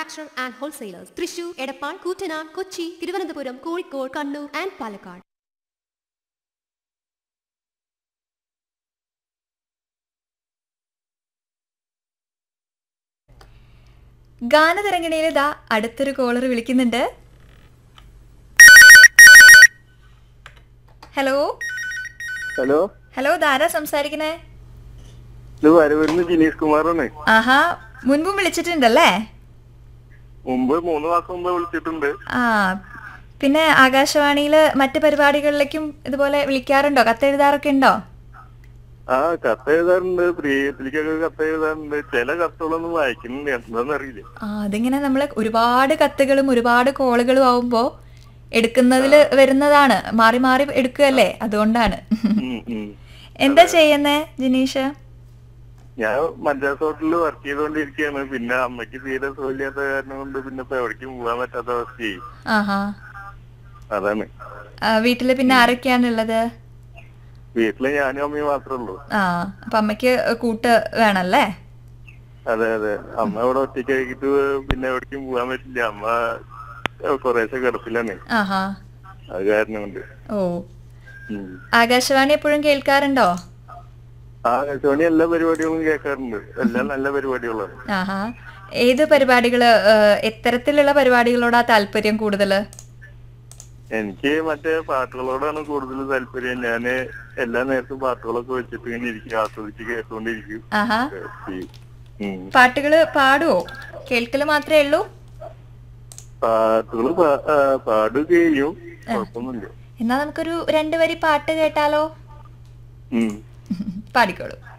manufacturer and wholesalers. Thrissur, Edappal, Kootanam, Kochi, Thiruvananthapuram, Kozhikode, Kannur and Palakkad. ഗാനതരംഗിണിയിൽ ഇതാ അടുത്തൊരു caller വിളിക്കുന്നുണ്ട് hello hello hello ധാരാ സംസാരിക്കണേ ഇത് വരവരുന്ന് ജിനീഷ് കുമാറാണ് ആഹാ മുൻപും വിളിച്ചിട്ടുണ്ടല്ലേ മുമ്പ് മൂന്ന് മാസം മുമ്പ് വിളിച്ചിട്ടുണ്ട് ആ പിന്നെ ആകാശവാണിയിൽ മറ്റ് പരിപാടികളിലേക്കും ഇതുപോലെ വിളിക്കാറുണ്ടോ കത്തെഴുതാറൊക്കെ ഉണ്ടോ ആ കത്ത് എഴുതാറുണ്ട് പ്രിയത്തിലേക്കൊക്കെ കത്ത് എഴുതാറുണ്ട് ചില കത്തുകളൊന്നും വായിക്കുന്നുണ്ട് എന്താണെന്ന് അറിയില്ല ആ അതിങ്ങനെ നമ്മൾ ഒരുപാട് കത്തുകളും ഒരുപാട് കോളുകളും ആവുമ്പോ എടുക്കുന്നതിൽ വരുന്നതാണ് മാറി മാറി എടുക്കുകയല്ലേ അതുകൊണ്ടാണ് ഉം, ഉം. എന്താ ചെയ്യുന്നേ ജിനീഷ് ഞാൻ മദ്രാസ് ഹോട്ടലിൽ വർക്ക് ചെയ്തുകൊണ്ടിരിക്കുകയാണ് പിന്നെ അമ്മയ്ക്ക് തീരെ സുഖമില്ലാത്ത കാരണം കൊണ്ട് പിന്നെ ഇപ്പൊ എവിടേക്കും പോകാൻ പറ്റാത്ത അവസ്ഥയായി ആഹാ അതാണ് ആ, വീട്ടില് പിന്നെ ആരൊക്കെയാണുള്ളത് വീട്ടില് ഞാനും അമ്മയും മാത്രമേ ഉള്ളൂ ആ അപ്പൊ അമ്മയ്ക്ക് കൂട്ട് വേണല്ലേ അതെ അതെ അമ്മ ഇവിടെ ഒറ്റയ്ക്ക് ആയിട്ട് പിന്നെ എവിടേക്കും പോകാൻ പറ്റില്ല അമ്മ കുറേശ്ശെ കിടപ്പിലാണ് ആഹാ അത് കാരണം കൊണ്ട് ഓ ഉം. ആകാശവാണി എപ്പോഴും കേൾക്കാറുണ്ടോ ആകാശവാണി എല്ലാ പരിപാടികളും കേൾക്കാറുണ്ട് എല്ലാം നല്ല പരിപാടികളാണ് ആഹാ ഏത് പരിപാടികള് ഏ, എത്തരത്തിലുള്ള പരിപാടികളോടാ താല്പര്യം കൂടുതല് എനിക്ക് മറ്റേ പാട്ടുകളോടാണ് കൂടുതൽ താല്പര്യം ഞാന് എല്ലാ നേരത്തും പാട്ടുകളൊക്കെ വെച്ചിട്ട് ഇങ്ങനെ ഇരിക്കും ആസ്വദിച്ച് കേട്ടുകൊണ്ടിരിക്കും ആഹാ ഉം. പാട്ടുകള് പാടുവോ കേൾക്കല് മാത്രമേ ഉള്ളൂ പാട്ടുകൾ പാടുകയും ചെയ്യും കുഴപ്പമൊന്നുമില്ല എന്നാ നമുക്കൊരു രണ്ടു വരി പാട്ട് കേട്ടാലോ ഉം പാടിക്കോളൂ